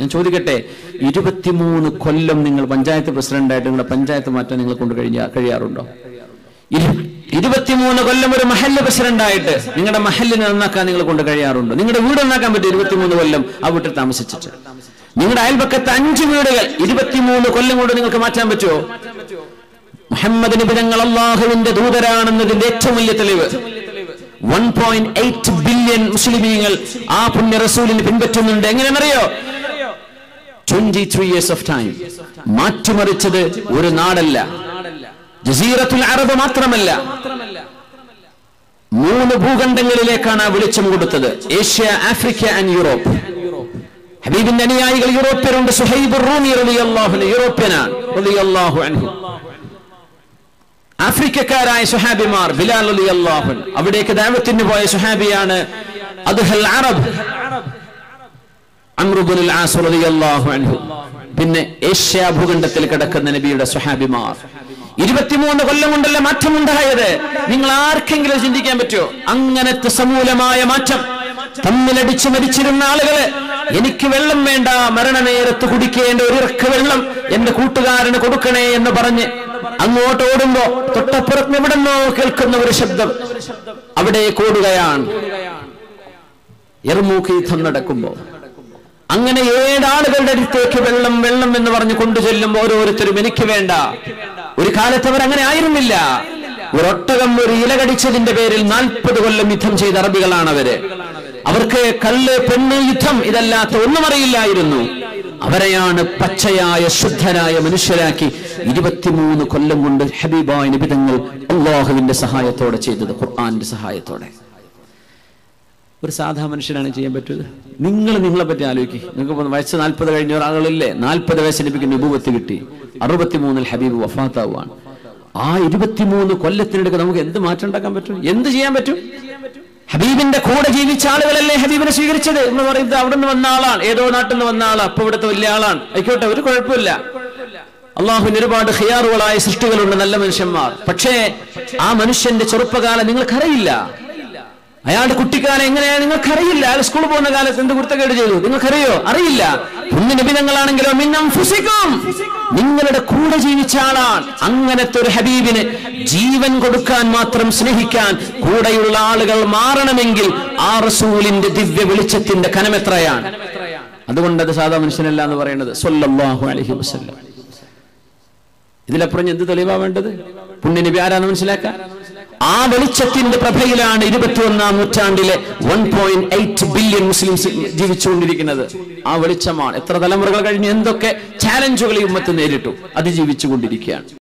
ഞാൻ ചോദിക്കട്ടെ ഇരുപത്തിമൂന്ന് കൊല്ലം നിങ്ങൾ പഞ്ചായത്ത് പ്രസിഡന്റായിട്ട് നിങ്ങളുടെ പഞ്ചായത്ത് മാറ്റാൻ നിങ്ങൾ കൊണ്ട് കഴിഞ്ഞാ കഴിയാറുണ്ടോ ഇരു- ഇരുപത്തിമൂന്ന് കൊല്ലം ഒരു മഹല്ല് പ്രസിഡന്റായിട്ട് നിങ്ങളുടെ മഹല്ലിനെ നന്നാക്കാൻ നിങ്ങൾ കൊണ്ട് കഴിയാറുണ്ടോ നിങ്ങളുടെ വീട് നന്നാക്കാൻ പറ്റും ഇരുപത്തിമൂന്ന് കൊല്ലം ആ വീട്ടിൽ താമസിച്ചിട്ട് നിങ്ങളുടെ അയൽപക്കത്ത് അഞ്ച് വീടുകൾ ഇരുപത്തിമൂന്ന് കൊല്ലം കൊണ്ട് നിങ്ങൾക്ക് മാറ്റാൻ പറ്റുമോ മുഹമ്മദ് നിബിധങ്ങൾ അള്ളാഹുവിന്റെ ദൂതരാണെന്നതിന്റെ ഏറ്റവും വലിയ തെളിവ് വൺ പോയിന്റ് എയ്റ്റ് ബില്യൺ മുസ്ലിമീങ്ങൾ ആ പുണ്യ റസൂലിന് പിൻപറ്റുന്നുണ്ട് എങ്ങനെയാണെന്നറിയോ twenty three years of time മാറ്റിമറിച്ചത് ഒരു നാടല്ല ജസീറത്തുൽ അറബ് മാത്രമല്ല മൂന്ന് ഭൂഖണ്ഡങ്ങളിലേക്കാണ് ആ വെളിച്ചം കൊടുത്തത് ഏഷ്യ ആഫ്രിക്ക ആൻഡ് യൂറോപ്പ് ഹബീബിന്റെ അനുയായികൾ യൂറോപ്യരുണ്ട് സുഹൈബ് റൂമി റളിയല്ലാഹു അൻഹു യൂറോപ്യനാണ് റളിയല്ലാഹു അൻഹു ആഫ്രിക്കക്കാരായ സുഹാബിമാർ ബിലാൽ റളിയല്ലാഹു അൻഹു അവിടേക്ക് ദഅവത്തിന് പോയ സുഹാബിയാണ് അദ്ഹൽ അറബ് അമ്രുബുൽ ആസ് റളിയല്ലാഹു അൻഹു പിന്നെ ഏഷ്യ ഭൂഖണ്ഡത്തിൽ കിടക്കുന്ന നബിയുടെ സുഹാബിമാർ ഇരുപത്തിമൂന്ന് കൊല്ലം കൊണ്ടല്ല മാറ്റമുണ്ടായത് നിങ്ങൾ ആർക്കെങ്കിലും ചിന്തിക്കാൻ പറ്റുമോ അങ്ങനത്തെ സമൂലമായ മാറ്റം തമ്മിലടിച്ച് മരിച്ചിരുന്ന ആളുകള് എനിക്ക് വെള്ളം വേണ്ട മരണനേരത്ത് കുടിക്കേണ്ട ഒരിറക്ക് വെള്ളം എന്റെ കൂട്ടുകാരന് കൊടുക്കണേ എന്ന് പറഞ്ഞ് അങ്ങോട്ട് ഓടുമ്പോ തൊട്ടപ്പുറത്ത് എവിടെന്നോ കേൾക്കുന്ന ഒരു ശബ്ദം അവിടെ ഓടുകയാണ് എർമൂക്ക് യുദ്ധം നടക്കുമ്പോ അങ്ങനെ ഏഴാളുകളുടെ അടുത്തേക്ക് വെള്ളം വെള്ളം എന്ന് പറഞ്ഞ് കൊണ്ടു ചെല്ലുമ്പോ ഓരോരുത്തരും എനിക്ക് വേണ്ട ഒരു കാലത്ത് അവർ അങ്ങനെ ആയിരുന്നില്ല ഒരൊട്ടകം ഒരു ഇല കടിച്ചതിന്റെ പേരിൽ നാൽപ്പത് കൊല്ലം യുദ്ധം ചെയ്ത അറബികളാണ് അവര് അവർക്ക് കല്ല് പെണ്ണ് യുദ്ധം ഇതല്ലാത്ത ഒന്നും അറിയില്ലായിരുന്നു അവരെയാണ് പച്ചയായ ശുദ്ധരായ മനുഷ്യരാക്കി ഇരുപത്തിമൂന്ന് കൊല്ലം കൊണ്ട് ഹബീബായ നിബിതങ്ങൾ അള്ളാഹുവിന്റെ സഹായത്തോടെ ചെയ്തത് ഖുർആന്റെ സഹായത്തോടെ ഒരു സാധാ മനുഷ്യനാണ് ചെയ്യാൻ പറ്റുന്നത് നിങ്ങൾ നിങ്ങളെ പറ്റി ആലോചിക്കുക നിങ്ങൾക്ക് വയസ്സ് നാൽപ്പത് കഴിഞ്ഞ ഒരാളില്ലേ നാൽപ്പത് വയസ്സ് ലഭിക്കുന്ന വിഭവത്ത് കിട്ടി അറുപത്തിമൂന്നിൽ ഹബീബ് വഫാത്താവാണ് ആ ഇരുപത്തിമൂന്ന് കൊല്ലത്തിനിടയ്ക്ക് നമുക്ക് എന്ത് മാറ്റം ഉണ്ടാക്കാൻ പറ്റും എന്ത് ചെയ്യാൻ പറ്റും ഹബീബിന്റെ കൂടെ ജീവിച്ച ആളുകളല്ലേ ഹബീബിനെ സ്വീകരിച്ചത് എന്ന് പറയുന്നത് അവിടെ നിന്ന് വന്ന ആളാണ് ഏതോ നാട്ടിൽ നിന്ന് വന്ന ആളാണ് അപ്പൊ ഇവിടുത്തെ വലിയ ആളാണ് ആയിക്കോട്ടെ ഒരു കുഴപ്പമില്ല അള്ളാഹുവിന് ഒരുപാട് ഖിയാറുകളായ സൃഷ്ടികളുണ്ട് നല്ല മനുഷ്യന്മാർ പക്ഷേ ആ മനുഷ്യന്റെ ചെറുപ്പകാലം നിങ്ങൾക്കറിയില്ല അയാളുടെ കുട്ടിക്കാലം എങ്ങനെയാണ് നിങ്ങൾക്കറിയില്ല അയാൾ സ്കൂളിൽ പോകുന്ന കാലത്ത് എന്ത് കുർത്തക്കേട് ചെയ്തു നിങ്ങൾക്കറിയോ അറിയില്ല കുഞ്ഞു നിബിധങ്ങളാണെങ്കിലോ മിന്നം ഫുസിക്കും നിങ്ങളുടെ കൂടെ ജീവിച്ച ആളാണ് അങ്ങനത്തെ ഒരു ഹബീബിന് ജീവൻ കൊടുക്കാൻ മാത്രം സ്നേഹിക്കാൻ കൂടെയുള്ള ആളുകൾ മാറണമെങ്കിൽ ആ റസൂലിന്റെ ദിവ്യ വെളിച്ചത്തിന്റെ കനമെത്രയാണ് അതുകൊണ്ട് അത് സാധാ മനുഷ്യനല്ല എന്ന് പറയുന്നത് സല്ലല്ലാഹു അലൈഹി വസല്ലം ഇതിലപ്പുറം എന്ത് തെളിവാ വേണ്ടത് പുണ്യനബി ആരാന്ന് മനസ്സിലാക്കാൻ ആ വെളിച്ചത്തിന്റെ പ്രഭയിലാണ് ഇരുപത്തിയൊന്നാം നൂറ്റാണ്ടിലെ one point eight billion Muslims ജീവിച്ചുകൊണ്ടിരിക്കുന്നത് ആ വെളിച്ചമാണ് എത്ര തലമുറകൾ കഴിഞ്ഞ് എന്തൊക്കെ ചാലഞ്ചുകൾ ഈ ഉമ്മത്ത് നേരിട്ടു അതിജീവിച്ചുകൊണ്ടിരിക്കുകയാണ്